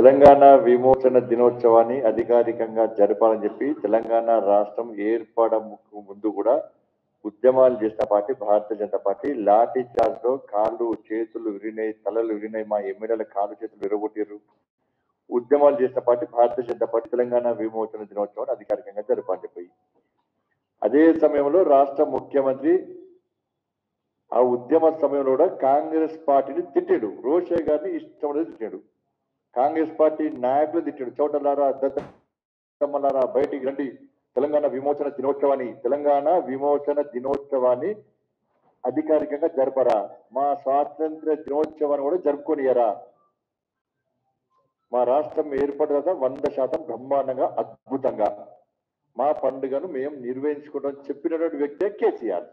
తెలంగాణ విమోచన దినోత్సవాన్ని అధికారికంగా జరపాలని చెప్పి తెలంగాణ రాష్ట్రం ఏర్పడముకు ముందు కూడా ఉద్యమాలు చేసిన పార్టీ భారతీయ జనతా పార్టీ లాఠీ చార్జ్ లో కాళ్ళు చేతులు విరినాయి తలలు విరినాయి మా ఎమ్మెల్యేల కాళ్ళు చేతులు విరగొట్టారు ఉద్యమాలు చేసిన పార్టీ భారతీయ జనతా పార్టీ తెలంగాణ విమోచన దినోత్సవాన్ని అధికారికంగా జరపాలని చెప్పి అదే సమయంలో రాష్ట్ర ముఖ్యమంత్రి ఆ ఉద్యమ సమయంలో కూడా కాంగ్రెస్ పార్టీని తిట్టాడు రోషయ్య గారిని ఇష్టం అనేది తిట్టాడు కాంగ్రెస్ పార్టీ నాయకులు తిట్టాడు చోటలారా దత్తమ్మలారా బయటికి రండి తెలంగాణ విమోచన దినోత్సవాన్ని తెలంగాణ విమోచన దినోత్సవాన్ని అధికారికంగా జరపరా మా స్వాతంత్ర దినోత్సవాన్ని కూడా జరుపుకోనియరా మా రాష్ట్రం ఏర్పడిన వంద శాతం బ్రహ్మాండంగా అద్భుతంగా మా పండుగను మేము నిర్వహించుకుంటాం చెప్పినటువంటి వ్యక్తే కేసీఆర్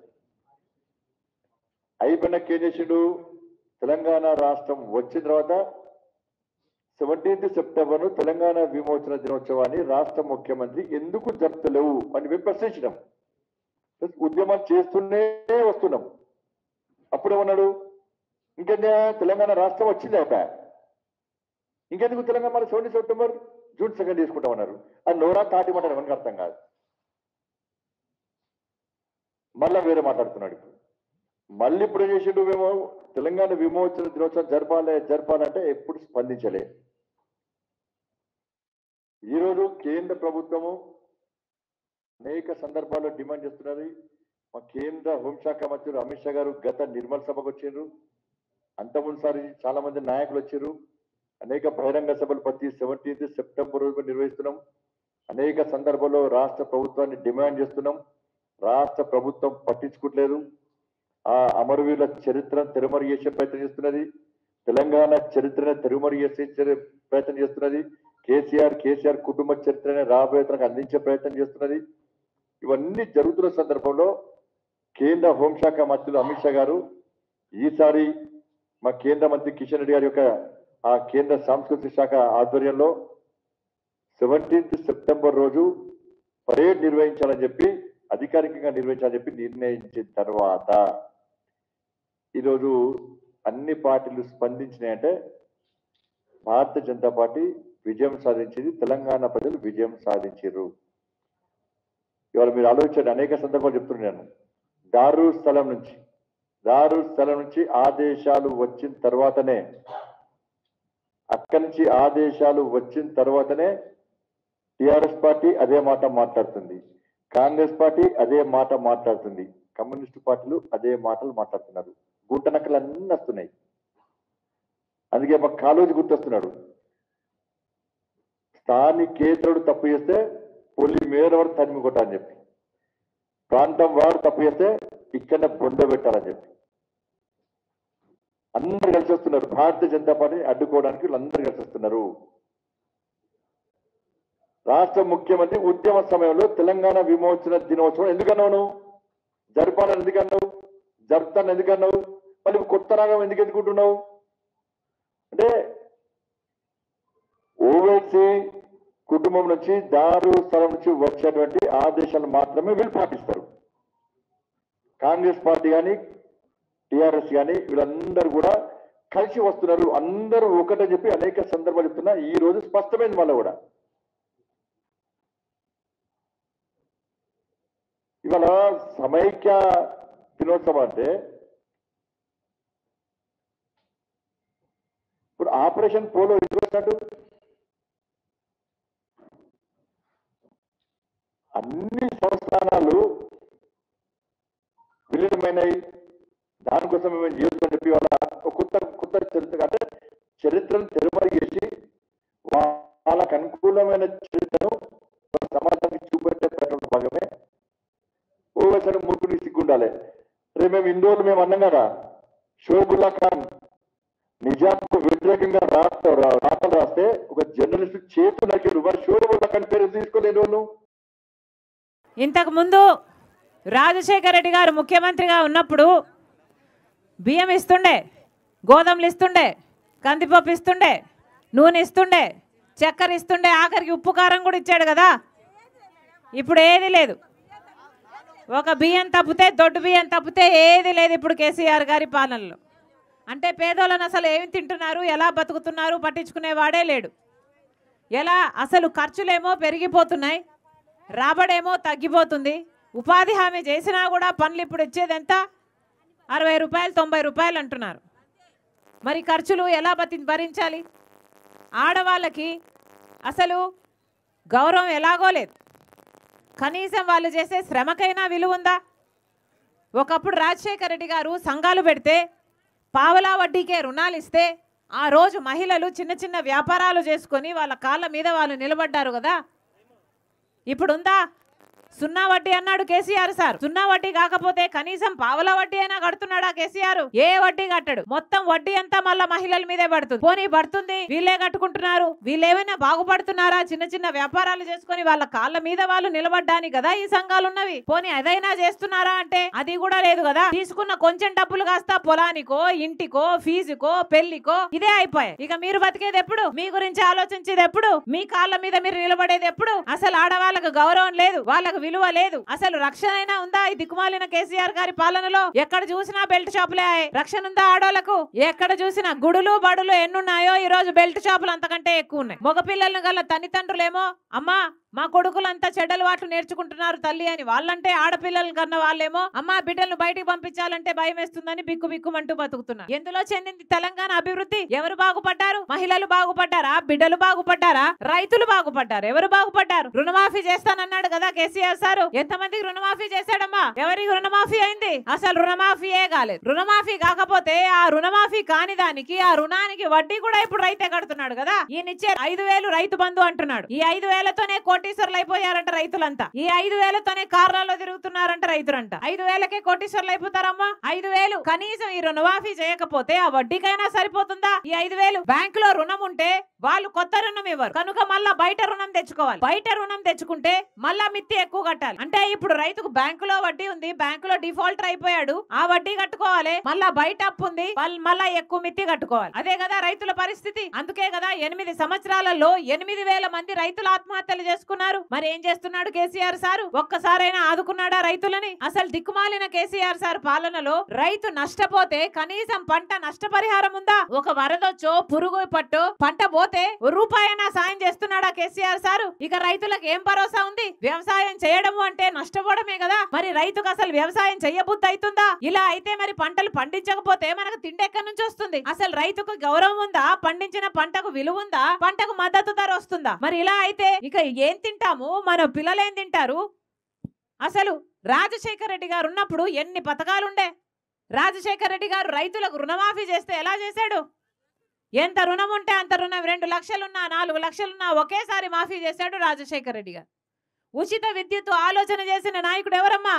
అయిపోయినాక ఏం చేసిండు తెలంగాణ రాష్ట్రం వచ్చిన తర్వాత సెవెంటీన్త్ సెప్టెంబర్ తెలంగాణ విమోచన దినోత్సవాన్ని రాష్ట్ర ముఖ్యమంత్రి ఎందుకు జరుపుతలేవు అని మేము ప్రశ్నించినాం ఉద్యమం చేస్తూనే వస్తున్నాం అప్పుడేమన్నాడు ఇంకెందుకు తెలంగాణ రాష్ట్రం వచ్చింది అయిపోయా ఇంకెందుకు తెలంగాణ మన సెవెంటీ సెప్టెంబర్ జూన్ సెకండ్ తీసుకుంటామన్నారు అది నోరా తాటి మాట ఎవరికి అర్థం కాదు మళ్ళా వేరే మాట్లాడుతున్నాడు ఇప్పుడు మళ్ళీ ఇప్పుడు ఏం చేసిండు మేము తెలంగాణ విమోచన దినోత్సవం జరపాలి జరపాలంటే ఎప్పుడు స్పందించలే ఈరోజు కేంద్ర ప్రభుత్వము అనేక సందర్భాల్లో డిమాండ్ చేస్తున్నది మా కేంద్ర హోంశాఖ మంత్రులు అమిత్ షా గారు గత నిర్మల్ సభకు వచ్చారు అంతకుముందుసారి చాలా మంది నాయకులు వచ్చారు అనేక బహిరంగ సభలు ప్రతి సెవెంటీన్త్ సెప్టెంబర్ రోజు నిర్వహిస్తున్నాం అనేక సందర్భాల్లో రాష్ట్ర ప్రభుత్వాన్ని డిమాండ్ చేస్తున్నాం రాష్ట్ర ప్రభుత్వం పట్టించుకోవట్లేదు ఆ అమరవీరుల చరిత్రను తెరుమరి చేసే ప్రయత్నం చేస్తున్నది తెలంగాణ చరిత్రను తెరుమరి చేసే చరి- ప్రయత్నం చేస్తున్నది కేసీఆర్ కేసీఆర్ కుటుంబ చరిత్రని రాబోయే తనకు అందించే ప్రయత్నం చేస్తున్నది ఇవన్నీ జరుగుతున్న సందర్భంలో కేంద్ర హోంశాఖ మంత్రులు అమిత్ షా గారు ఈసారి మా కేంద్ర మంత్రి కిషన్ రెడ్డి గారి యొక్క ఆ కేంద్ర సాంస్కృతిక శాఖ ఆధ్వర్యంలో సెవెంటీన్త్ సెప్టెంబర్ రోజు పరేడ్ నిర్వహించాలని చెప్పి అధికారికంగా నిర్వహించాలని చెప్పి నిర్ణయించిన తర్వాత ఈరోజు అన్ని పార్టీలు స్పందించినాయంటే భారతీయ జనతా పార్టీ విజయం సాధించింది తెలంగాణ ప్రజలు విజయం సాధించారు ఇవాళ మీరు ఆలోచించండి అనేక సందర్భాలు చెప్తున్నాను దారు స్థలం నుంచి దారు స్థలం నుంచి ఆదేశాలు వచ్చిన తర్వాతనే అక్కడి నుంచి ఆదేశాలు వచ్చిన తర్వాతనే టిఆర్ఎస్ పార్టీ అదే మాట మాట్లాడుతుంది కాంగ్రెస్ పార్టీ అదే మాట మాట్లాడుతుంది కమ్యూనిస్ట్ పార్టీలు అదే మాటలు మాట్లాడుతున్నారు గుంటనక్కలు అన్నీ వస్తున్నాయి అందుకే మా కాలోజీ గుర్తొస్తున్నాడు స్థానికేతరుడు తప్పు చేస్తే పొలి మేరవాడు తరిమి కొట్టాలని చెప్పి ప్రాంతం వాడు తప్పు చేస్తే ఇక్కడ బొంద పెట్టాలని చెప్పి అందరు కలిసి వస్తున్నారు భారతీయ జనతా పార్టీని అడ్డుకోవడానికి వీళ్ళందరూ కలిసి వస్తున్నారు రాష్ట్ర ముఖ్యమంత్రి ఉద్యమ సమయంలో తెలంగాణ విమోచన దినోత్సవం ఎందుకన్నావు నువ్వు జరపాలని ఎందుకన్నావు జరుపుతాను ఎందుకన్నావు మళ్ళీ కొత్త రాగం ఎందుకు ఎదుర్కొంటున్నావు అంటే ఓవైసీ కుటుంబం నుంచి దారు స్థలం నుంచి వచ్చేటువంటి ఆదేశాలు మాత్రమే వీళ్ళు పాటిస్తారు కాంగ్రెస్ పార్టీ కానీ టిఆర్ఎస్ కానీ వీళ్ళందరూ కూడా కలిసి వస్తున్నారు అందరూ ఒకటే చెప్పి అనేక సందర్భాలు చెప్తున్నా ఈ రోజు స్పష్టమైంది మళ్ళీ కూడా ఇవాళ సమైక్య దినోత్సవం అంటే ఇప్పుడు ఆపరేషన్ పోలో ఎందుకు వచ్చినట్టు అన్ని సంస్థానాలు విలీనమైనవి దానికోసం మేము జీవితం చెప్పి వాళ్ళ ఒక కొత్త కొత్త చరిత్ర అంటే చరిత్రను తెరుమరి చేసి వా- వాళ్ళకు అనుకూలమైన చరిత్రను మన సమాజానికి చూపెట్టే ప్రయత్నంలో భాగమే ఓవేసరి మూర్ఖుని సిగ్గుండాలి రేపు మేము ఇన్ని రోజులు మేము అన్నాం కదా షోబుల్లా ఖాన్ నిజాంకు వ్యతిరేకంగా రాత రాతలు రాస్తే ఒక జర్నలిస్ట్ చేతు నరికాడు మరి షోబుల్లా ఖాన్ పేరు తీసుకోలేని వాళ్ళు ఇంతకు ముందు రాజశేఖర రెడ్డి గారు ముఖ్యమంత్రిగా ఉన్నప్పుడు బియ్యం ఇస్తుండే గోధుమలు ఇస్తుండే కందిపప్పు ఇస్తుండే నూనె ఇస్తుండే చక్కెర ఇస్తుండే ఆఖరికి ఉప్పు కారం కూడా ఇచ్చాడు కదా ఇప్పుడు ఏది లేదు ఒక బియ్యం తప్పితే దొడ్డు బియ్యం తప్పితే ఏది లేదు ఇప్పుడు కేసీఆర్ గారి పాలనలో అంటే పేదోళ్ళని అసలు ఏమి తింటున్నారు ఎలా బతుకుతున్నారు పట్టించుకునేవాడే లేడు ఎలా అసలు ఖర్చులేమో పెరిగిపోతున్నాయి రాబడేమో తగ్గిపోతుంది ఉపాధి హామీ చేసినా కూడా పనులు ఇప్పుడు ఇచ్చేది ఎంత అరవై రూపాయలు తొంభై రూపాయలు అంటున్నారు మరి ఖర్చులు ఎలా బతి భరించాలి ఆడవాళ్ళకి అసలు గౌరవం ఎలాగో లేదు కనీసం వాళ్ళు చేసే శ్రమకైనా విలువ ఉందా ఒకప్పుడు రాజశేఖర రెడ్డి గారు సంఘాలు పెడితే పావలా వడ్డీకే రుణాలు ఇస్తే ఆ రోజు మహిళలు చిన్న చిన్న వ్యాపారాలు చేసుకొని వాళ్ళ కాళ్ళ మీద వాళ్ళు నిలబడ్డారు కదా ఇప్పుడు ఉందా సున్నా వడ్డీ అన్నాడు కేసీఆర్ సార్ సున్నా వడ్డీ కాకపోతే కనీసం పావల వడ్డీ అయినా కడుతున్నాడా కేసీఆర్ ఏ వడ్డీ కట్టడు మొత్తం వడ్డీ అంతా మళ్ళా మహిళల మీదే పడుతుంది పోనీ పడుతుంది వీళ్ళే కట్టుకుంటున్నారు వీళ్ళేమైనా బాగుపడుతున్నారా చిన్న చిన్న వ్యాపారాలు చేసుకొని వాళ్ళ కాళ్ళ మీద వాళ్ళు నిలబడ్డానికి కదా ఈ సంఘాలు ఉన్నవి పోనీ అదైనా చేస్తున్నారా అంటే అది కూడా లేదు కదా తీసుకున్న కొంచెం డబ్బులు కాస్త పొలానికో ఇంటికో ఫీజుకో పెళ్లికో ఇదే అయిపోయాయి ఇక మీరు బతికేది ఎప్పుడు మీ గురించి ఆలోచించేది ఎప్పుడు మీ కాళ్ళ మీద మీరు నిలబడేది ఎప్పుడు అసలు ఆడవాళ్ళకు గౌరవం లేదు వాళ్ళకు విలువ లేదు అసలు రక్షణ అయినా ఉందా ఈ దిక్కుమాలిన కేసీఆర్ గారి పాలనలో ఎక్కడ చూసినా బెల్ట్ షాపులే ఆయ్. రక్షణ ఉందా ఆడోళ్లకు ఎక్కడ చూసినా గుడులు బడులు ఎన్నున్నాయో ఈ రోజు బెల్ట్ షాపులు అంతకంటే ఎక్కువ ఉన్నాయి మగపిల్లలను గల తల్లిదండ్రులేమో అమ్మా మా కొడుకులంతా చెడ్డలు వాట్లు నేర్చుకుంటున్నారు తల్లి అని వాళ్ళంటే ఆడపిల్లలు కన్న వాళ్ళేమో అమ్మా బిడ్డలను బయటికి పంపించాలంటే భయం వేస్తుందని బిక్కు బిక్కుమంటూ బతుకుతున్నారు ఎందులో చెందింది తెలంగాణ అభివృద్ధి ఎవరు బాగుపడ్డారు మహిళలు బాగుపడ్డారా బిడ్డలు బాగుపడ్డారా రైతులు బాగుపడ్డారు ఎవరు బాగుపడ్డారు రుణమాఫీ చేస్తానన్నాడు కదా కేసీఆర్ సారు ఎంతమందికి రుణమాఫీ చేశాడమ్మా ఎవరికి రుణమాఫీ అయింది అసలు రుణమాఫీయే కాలేదు రుణమాఫీ కాకపోతే ఆ రుణమాఫీ కాని దానికి ఆ రుణానికి వడ్డీ కూడా ఇప్పుడు రైతే కడుతున్నాడు కదా ఈయనిచ్చే ఐదు వేలు రైతు బంధు అంటున్నాడు ఈ ఐదు వేలతోనే కోటీశ్వర్లు అయిపోయారంట రైతులంతా ఈ ఐదు వేలతోనే కార్లలో తిరుగుతున్నారంట రైతులంట ఐదు వేలకే కోటీశ్వర్లు అయిపోతారమ్మా ఐదు వేలు కనీసం ఈ రుణమాఫీ చేయకపోతే ఆ వడ్డీకైనా సరిపోతుందా ఈ ఐదు వేలు బ్యాంక్ లో రుణం ఉంటే వాళ్ళు కొత్త రుణం ఇవ్వరు కనుక మళ్ళా బయట రుణం తెచ్చుకోవాలి బయట రుణం తెచ్చుకుంటే మళ్ళా మిత్తి ఎక్కువ కట్టాలి అంటే ఇప్పుడు రైతుకు బ్యాంకులో వడ్డీ ఉంది బ్యాంకులో డిఫాల్టర్ అయిపోయాడు ఆ వడ్డీ కట్టుకోవాలి మళ్ళా బయట అప్పు ఉంది మల్- మళ్ళా ఎక్కువ మిత్తి కట్టుకోవాలి అదే కదా రైతుల పరిస్థితి అందుకే కదా ఎనిమిది సంవత్సరాలలో ఎనిమిది వేల మంది రైతులు ఆత్మహత్యలు చేసుకున్నారు మరి ఏం చేస్తున్నాడు కేసీఆర్ సారు ఒక్కసారైనా ఆదుకున్నాడా రైతులని అసలు దిక్కుమాలిన కేసీఆర్ సార్ పాలనలో రైతు నష్టపోతే కనీసం పంట నష్టపరిహారం ఉందా ఒక వరదొచ్చో పురుగు పట్టో పంట పోతే ఓ రూపాయైనా సాయం చేస్తున్నాడా కేసీఆర్ సారు ఇక రైతులకు ఏం భరోసా ఉంది వ్యవసాయం చేయడము అంటే నష్టపోవడమే కదా మరి రైతుకు అసలు వ్యవసాయం చెయ్యబుద్ధి అవుతుందా ఇలా అయితే మరి పంటలు పండించకపోతే మనకు తిండి ఎక్కడి నుంచి వస్తుంది అసలు రైతుకు గౌరవం ఉందా పండించిన పంటకు విలువ ఉందా పంటకు మద్దతు ధర వస్తుందా మరి ఇలా అయితే ఇక ఏం తింటాము మన పిల్లలు ఏం తింటారు అసలు రాజశేఖర రెడ్డి గారు ఉన్నప్పుడు ఎన్ని పథకాలు ఉండే రాజశేఖర రెడ్డి గారు రైతులకు రుణమాఫీ చేస్తే ఎలా చేశాడు ఎంత రుణం ఉంటే అంత రుణం రెండు లక్షలున్నా నాలుగు లక్షలున్నా ఒకేసారి మాఫీ చేశాడు రాజశేఖర రెడ్డి గారు ఉచిత విద్యుత్ ఆలోచన చేసిన నాయకుడు ఎవరమ్మా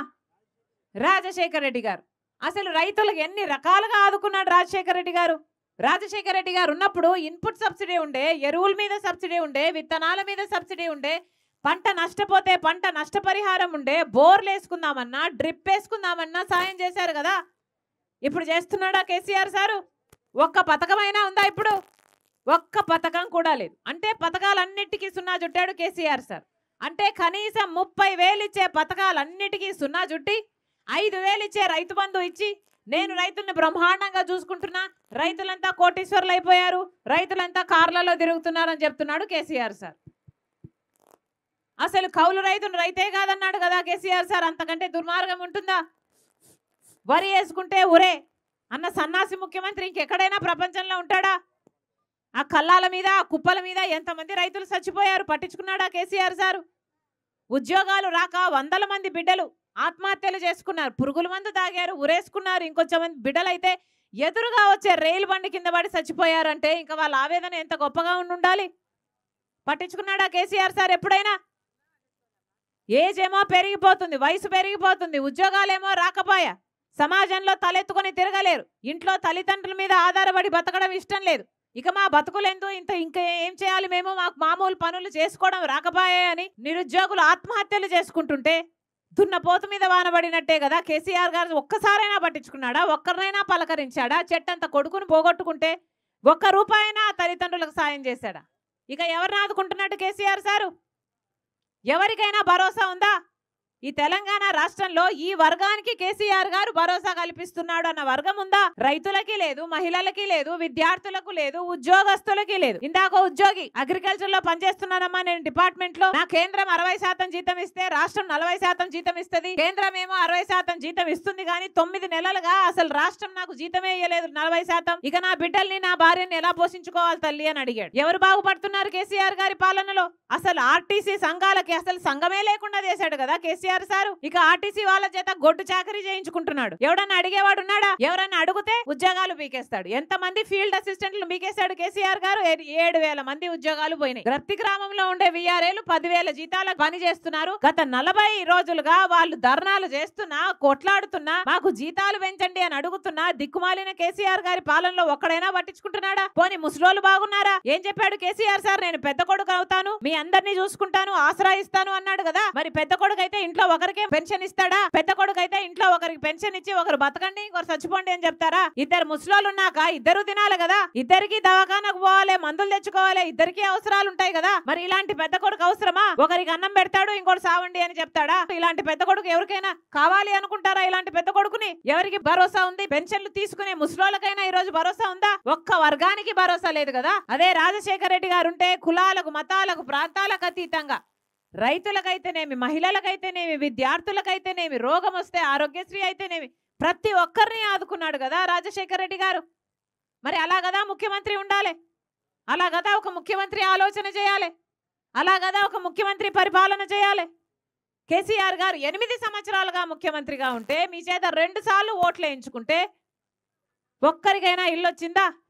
రాజశేఖర రెడ్డి గారు అసలు రైతులకు ఎన్ని రకాలుగా ఆదుకున్నాడు రాజశేఖర రెడ్డి గారు రాజశేఖర రెడ్డి గారు ఉన్నప్పుడు ఇన్పుట్ సబ్సిడీ ఉండే ఎరువుల మీద సబ్సిడీ ఉండే విత్తనాల మీద సబ్సిడీ ఉండే పంట నష్టపోతే పంట నష్టపరిహారం ఉండే బోర్లు వేసుకుందామన్నా డ్రిప్ వేసుకుందామన్నా సాయం చేశారు కదా ఇప్పుడు చేస్తున్నాడా కేసీఆర్ సారు ఒక్క పథకమైనా ఉందా ఇప్పుడు ఒక్క పథకం కూడా లేదు అంటే పథకాలన్నిటికీ సున్నా చుట్టాడు కేసీఆర్ సార్ అంటే కనీసం ముప్పై వేలు ఇచ్చే పథకాలన్నిటికీ సున్నా చుట్టి ఐదు వేలు ఇచ్చే రైతు బంధు ఇచ్చి నేను రైతుల్ని బ్రహ్మాండంగా చూసుకుంటున్నా రైతులంతా కోటీశ్వర్లు అయిపోయారు రైతులంతా కార్లలో తిరుగుతున్నారని చెప్తున్నాడు కేసీఆర్ సార్ అసలు కౌలు రైతును రైతే కాదన్నాడు కదా కేసీఆర్ సార్ అంతకంటే దుర్మార్గం ఉంటుందా వరి వేసుకుంటే ఉరే అన్న సన్నాసి ముఖ్యమంత్రి ఇంకెక్కడైనా ప్రపంచంలో ఉంటాడా ఆ కల్లాల మీద ఆ కుప్పల మీద ఎంతమంది రైతులు చచ్చిపోయారు పట్టించుకున్నాడా కేసీఆర్ సారు ఉద్యోగాలు రాక వందల మంది బిడ్డలు ఆత్మహత్యలు చేసుకున్నారు పురుగుల మందు తాగారు ఉరేసుకున్నారు ఇంకొంచెం మంది బిడ్డలైతే ఎదురుగా వచ్చే రైలు బండి కింద పడి చచ్చిపోయారంటే ఇంకా వాళ్ళ ఆవేదన ఎంత గొప్పగా ఉండి ఉండాలి పట్టించుకున్నాడా కేసీఆర్ సార్ ఎప్పుడైనా ఏజ్ ఏమో పెరిగిపోతుంది వయసు పెరిగిపోతుంది ఉద్యోగాలేమో రాకపోయా సమాజంలో తలెత్తుకొని తిరగలేరు ఇంట్లో తల్లిదండ్రుల మీద ఆధారపడి బతకడం ఇష్టం లేదు ఇక మా బతుకులెందు ఇంత ఇంకా ఏం చేయాలి మేము మాకు మామూలు పనులు చేసుకోవడం రాకపోయా అని నిరుద్యోగులు ఆత్మహత్యలు చేసుకుంటుంటే దున్నపోతు మీద వానబడినట్టే కదా కేసీఆర్ గారు ఒక్కసారైనా పట్టించుకున్నాడా ఒక్కరినైనా పలకరించాడా చెట్టంత కొడుకుని పోగొట్టుకుంటే ఒక్క రూపాయైనా ఆ తల్లిదండ్రులకు సాయం చేశాడా ఇక ఎవరిని ఆదుకుంటున్నట్టు కేసీఆర్ సారు ఎవరికైనా భరోసా ఉందా ఈ తెలంగాణ రాష్ట్రంలో ఈ వర్గానికి కేసీఆర్ గారు భరోసా కల్పిస్తున్నాడు అన్న వర్గం ఉందా రైతులకి లేదు మహిళలకి లేదు విద్యార్థులకు లేదు ఉద్యోగస్తులకి లేదు ఇందాక ఉద్యోగి అగ్రికల్చర్ లో పనిచేస్తున్నానమ్మా నేను డిపార్ట్మెంట్ లో నా కేంద్రం అరవై శాతం జీతం ఇస్తే రాష్ట్రం నలభై శాతం జీతం ఇస్తుంది కేంద్రం ఏమో అరవై శాతం జీతం ఇస్తుంది కానీ తొమ్మిది నెలలుగా అసలు రాష్ట్రం నాకు జీతమే ఇయ్యలేదు నలభై శాతం ఇక నా బిడ్డల్ని నా భార్యని ఎలా పోషించుకోవాలి తల్లి అని అడిగాడు ఎవరు బాగుపడుతున్నారు కేసీఆర్ గారి పాలనలో అసలు ఆర్టీసీ సంఘాలకి అసలు సంఘమే లేకుండా చేశాడు కదా కేసీఆర్ సారు ఇక ఆర్టీసీ వాళ్ళ చేత గొడ్డు చాకరీ చేయించుకుంటున్నాడు ఎవడన్నా అడిగేవాడు ఉన్నాడా ఎవరన్నా అడిగితే ఉద్యోగాలు పీకేస్తాడు ఎంత మంది ఫీల్డ్ అసిస్టెంట్లు పీకేశాడు కేసీఆర్ గారు ఏ- ఏడు వేల మంది ఉద్యోగాలు పోయినాయి గ్రత్తి గ్రామంలో ఉండే విఆర్ఏలు పదివేల జీతాలకు పని చేస్తున్నారు గత నలభై రోజులుగా వాళ్ళు ధర్నాలు చేస్తున్నా కొట్లాడుతున్నా మాకు జీతాలు పెంచండి అని అడుగుతున్నా దిక్కుమాలిన కేసీఆర్ గారి పాలనలో ఒక్కడైనా పట్టించుకుంటున్నాడా పోని ముసలోళ్ళు బాగున్నారా ఏం చెప్పాడు కేసీఆర్ సార్ నేను పెద్ద కొడుకు అవుతాను మీ అందరినీ చూసుకుంటాను ఆసరా ఇస్తాను అన్నాడు కదా మరి పెద్ద కొడుకు అయితే ఇంట్లో ఒకరికే పెన్షన్ ఇస్తాడా పెద్ద కొడుకు అయితే ఇంట్లో ఒకరికి పెన్షన్ ఇచ్చి ఒకరు బతకండి ఇంకొకరు చచ్చిపోండి అని చెప్తారా ఇద్దరు ముసలోళ్ళు ఉన్నాక ఇద్దరు తినాలి కదా ఇద్దరికి దవాఖానకు పోవాలి మందులు తెచ్చుకోవాలి ఇద్దరికి అవసరాలు ఉంటాయి కదా మరి ఇలాంటి పెద్ద కొడుకు అవసరమా ఒకరికి అన్నం పెడతాడు ఇంకోటి సావండి అని చెప్తాడా ఇలాంటి పెద్ద కొడుకు ఎవరికైనా కావాలి అనుకుంటారా ఇలాంటి పెద్ద కొడుకుని ఎవరికి భరోసా ఉంది పెన్షన్లు తీసుకునే ముసలోళ్ళకైనా ఈ రోజు భరోసా ఉందా ఒక్క వర్గానికి భరోసా లేదు కదా అదే రాజశేఖర రెడ్డి గారు ఉంటే కులాలకు మతాలకు ప్రాంతాలకు అతీతంగా రైతులకైతేనేమి మహిళలకైతేనేమి విద్యార్థులకైతేనేమి రోగం వస్తే ఆరోగ్యశ్రీ అయితేనేమి ప్రతి ఒక్కరిని ఆదుకున్నాడు కదా రాజశేఖర రెడ్డి గారు మరి అలా కదా ముఖ్యమంత్రి ఉండాలి అలా కదా ఒక ముఖ్యమంత్రి ఆలోచన చేయాలి అలా కదా ఒక ముఖ్యమంత్రి పరిపాలన చేయాలి కేసీఆర్ గారు ఎనిమిది సంవత్సరాలుగా ముఖ్యమంత్రిగా ఉంటే మీ చేత రెండు సార్లు ఓట్లు వేయించుకుంటే ఒక్కరికైనా ఇల్లు వచ్చిందా